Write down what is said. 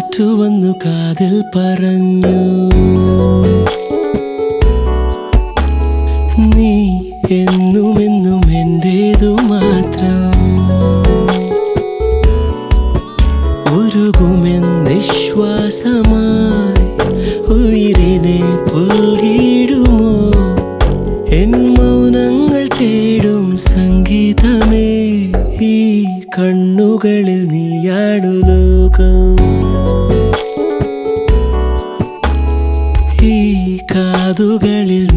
കാറ്റു വന്നു കാതിൽ പറഞ്ഞു നീ എന്നും എന്നും എന്റേതു മാത്രം ഉരുകുമെന്നിശ്വാസമായി ഉയിരിനെ പുൽകിടുമോ എൻ മൗനങ്ങൾ തേടും സംഗീതമേ ഈ കണ്ണുകളിൽ നീയാണു ലോകം ഈ കാതുകളിൽ